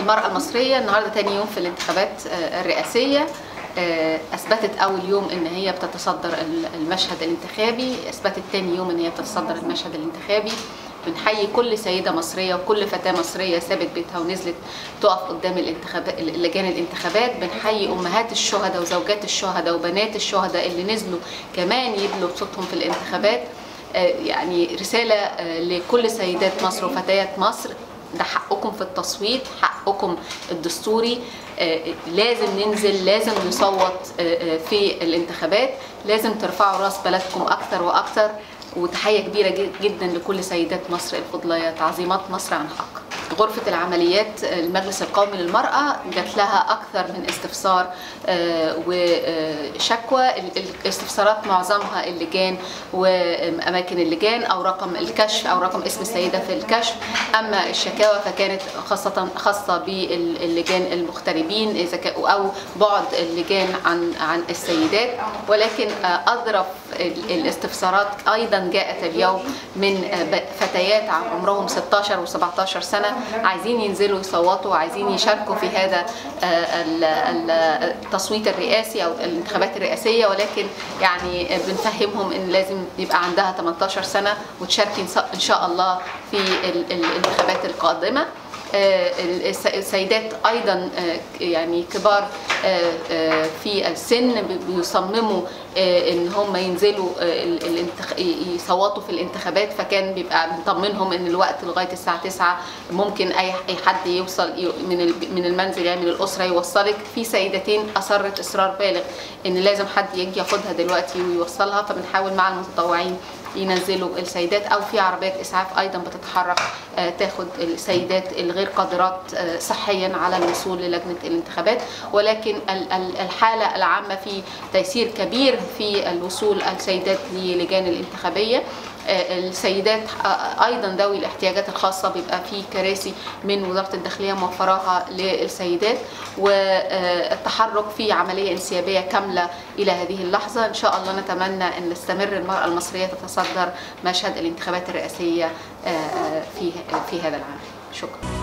المرأة المصرية النهاردة تاني يوم في الانتخابات الرئاسية أثبتت أول يوم إن هي بتتصدر المشهد الانتخابي أثبتت تاني يوم إن هي بتتصدر المشهد الانتخابي بنحيي كل سيدة مصرية وكل فتاة مصرية سابت بيتها ونزلت تقف قدام الانتخابات لجان الانتخابات بنحيي أمهات الشهداء وزوجات الشهداء وبنات الشهداء اللي نزلوا كمان يدلوا بصوتهم في الانتخابات يعني رسالة لكل سيدات مصر وفتيات مصر ده حقكم في التصويت حقكم الدستوري لازم ننزل لازم نصوت في الانتخابات لازم ترفعوا راس بلدكم اكتر واكتر وتحيه كبيره جدا لكل سيدات مصر الفضليات عظيمات مصر عن حق غرفة العمليات المجلس القومي للمرأة جات لها أكثر من استفسار وشكوى الاستفسارات معظمها اللجان وأماكن اللجان أو رقم الكشف أو رقم اسم السيدة في الكشف أما الشكاوى فكانت خاصة خاصة باللجان المغتربين إذا أو بعد اللجان عن عن السيدات ولكن أظرف الاستفسارات أيضا جاءت اليوم من فتيات عمرهم 16 و17 سنة عايزين ينزلوا يصوتوا وعايزين يشاركوا في هذا التصويت الرئاسي او الانتخابات الرئاسيه ولكن يعني بنفهمهم ان لازم يبقى عندها 18 سنه وتشاركي ان شاء الله في الانتخابات القادمه السيدات ايضا يعني كبار في السن بيصمموا ان هم ينزلوا يصوتوا في الانتخابات فكان بيبقى بنطمنهم ان الوقت لغايه الساعه 9 ممكن اي اي حد يوصل من من المنزل يعني من الاسره يوصلك في سيدتين اصرت اصرار بالغ ان لازم حد يجي ياخدها دلوقتي ويوصلها فبنحاول مع المتطوعين ينزلوا السيدات او في عربيات اسعاف ايضا بتتحرك تاخد السيدات الغير قادرات صحيا على الوصول للجنه الانتخابات ولكن الحاله العامه في تيسير كبير في الوصول السيدات للجان الانتخابيه السيدات ايضا ذوي الاحتياجات الخاصه بيبقى في كراسي من وزاره الداخليه موفراها للسيدات والتحرك في عمليه انسيابيه كامله الى هذه اللحظه ان شاء الله نتمنى ان تستمر المراه المصريه تتصدر مشهد الانتخابات الرئاسيه في في هذا العام شكرا